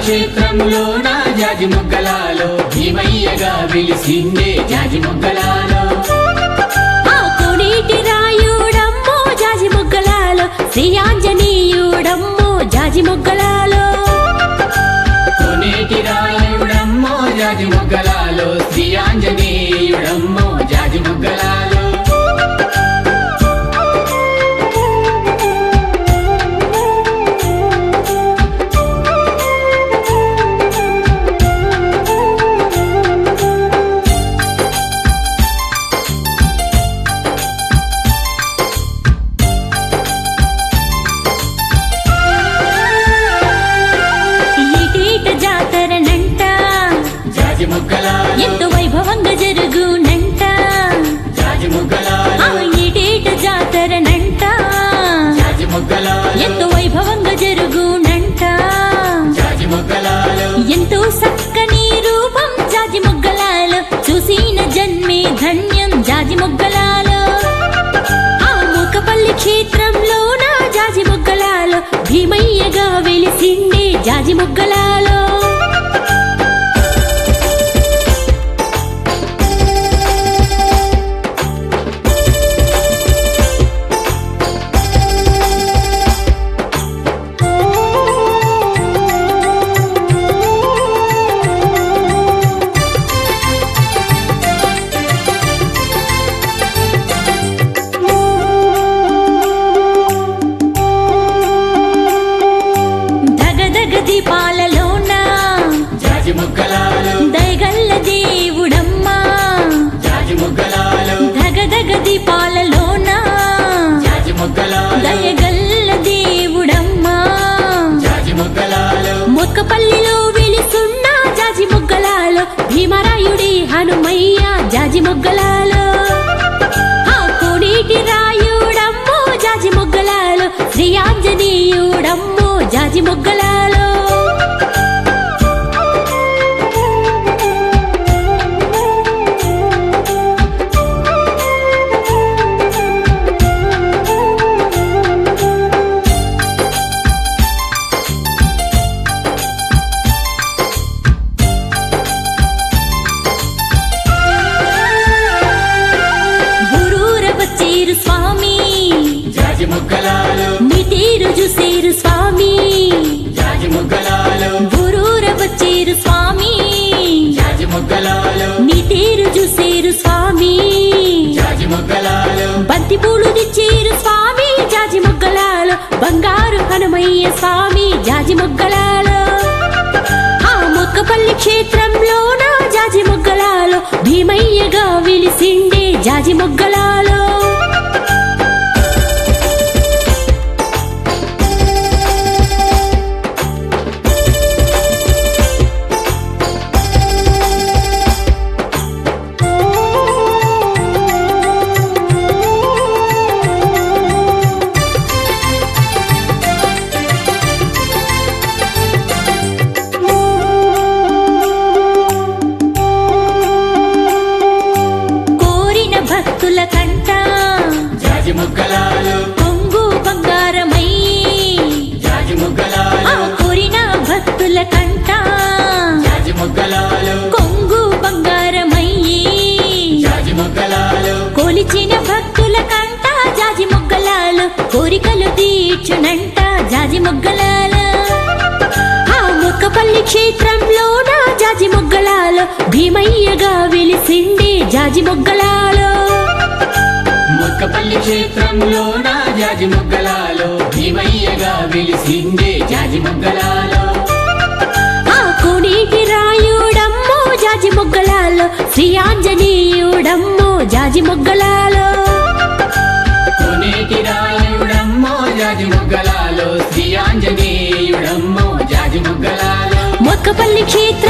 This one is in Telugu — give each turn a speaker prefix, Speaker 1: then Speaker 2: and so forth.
Speaker 1: క్షేత్రంలో నా జాజి మొగ్గలాలో భీమయ్యగా వెలిసిండే జాజి మొగ్గలాలో
Speaker 2: ఆ కోనేటి రాయుడమ్మో జాజి మొగ్గలాలో శ్రీ ఆంజనేయుడమ్మో జాజి మొగ్గలాలో
Speaker 1: కొనేటి రాయుడమ్మో జాజి మొగ్గలాలో శ్రీ ఆంజనేయుడమ్మో జాజి మొగ్గలాలో
Speaker 2: ఈటేట జాతరనంట
Speaker 1: జాజి మొగ్గలాలో
Speaker 2: ఎంతో వైభవంగా జరుగునంట
Speaker 1: జాజి
Speaker 2: ఆ
Speaker 1: మొగ్గలాలో
Speaker 2: ఈటేట జాతరనంట
Speaker 1: జాజి మొగ్గలాలో
Speaker 2: ఎంతో వైభవంగా జరుగునంట
Speaker 1: జాజి మొగ్గలాలో
Speaker 2: ఎంతో చక్కని రూపం జాజి మొగ్గలాలో చూసిన జన్మే ధన్యం జాజి మొగ్గలాలో ఆ మూకపల్లి క్షేత్రంలో నా జాజి మొగ్గలాలో భీమయ్యగా వెలిసిండే జాజి మొగ్గలాలో దగదగ దీపాలలోన
Speaker 1: జాజి మొగ్గలాలో
Speaker 2: దయగల్ల దేవుడమ్మా
Speaker 1: జాజి మొగ్గలాలో
Speaker 2: దగదగ దీపాలలోన
Speaker 1: జాజి మొగ్గలాలో
Speaker 2: దయగల్ల దేవుడమ్మా
Speaker 1: జాజి మొగ్గలాలో
Speaker 2: మొక్కపల్లిలో వెలిసున్న జాజి మొగ్గలాలో భీమరాయుడి హనుమయ్య జాజి మొగ్గలాలో ఆ కోనేటి రాయుడమ్మో జాజి మొగ్గలాలో శ్రీ ఆంజనేయుడమ్మో జాజి మొగ్గలాలో ఊరూర వచ్చేరు స్వామి
Speaker 1: జాజి మొగ్గలాలో
Speaker 2: మిటీరు చూసేరు స్వామి
Speaker 1: జాజి మొగ్గలాలో
Speaker 2: ఊరూర వచ్చేరు స్వామి
Speaker 1: జాజి మొగ్గలాలో
Speaker 2: మిటీరు చూసేరు స్వామి
Speaker 1: జాజి మొగ్గలాలో
Speaker 2: బంతి పూలు తెచ్చేరు స్వామి జాజి మొగ్గలాలో బంగారు హనుమయ్య స్వామి జాజి మొగ్గలాలో ఆ మొక్కపల్లి క్షేత్రంలో నా జాజి మొగ్గలాలో భీమయ్యగా వెలిసిండే జాజి మొగ్గలాలో కోరిన భక్తుల కంట
Speaker 1: జాజి మొగ్గలాలో
Speaker 2: కొంగు బంగారమయ్యి
Speaker 1: జాజి
Speaker 2: ఆ
Speaker 1: మొగ్గలాలో
Speaker 2: కోరిన భక్తుల కంట
Speaker 1: జాజి మొగ్గలాలో
Speaker 2: కొంగు బంగారమయ్యి
Speaker 1: జాజి మొగ్గలాలో
Speaker 2: కొలిచిన భక్తుల కంట జాజి మొగ్గలాలు కోరికలు తీర్చునంట జాజి మొగ్గలాల ఆ మొక్కపల్లి క్షేత్రంలో నా జాజి మొగ్గలాలు భీమయ్యగా వెలిసిండే జాజి మొగ్గలాలో
Speaker 1: మొక్కపల్లి క్షేత్రంలో నా జాజి మొగ్గలాలో భీమయ్యగా వెలిసిందే జాజి మొగ్గలాలో
Speaker 2: ఆ కోనేటి రాయుడమ్మో జాజి మొగ్గలాలో శ్రీ ఆంజనేయుడమ్మో జాజి మొగ్గలాలో
Speaker 1: కొనేటి రాయుడమ్మో జాజి మొగ్గలాలో శ్రీ ఆంజనేయుడమ్మో జాజి మొగ్గలాలో
Speaker 2: మొక్కపల్లి క్షేత్ర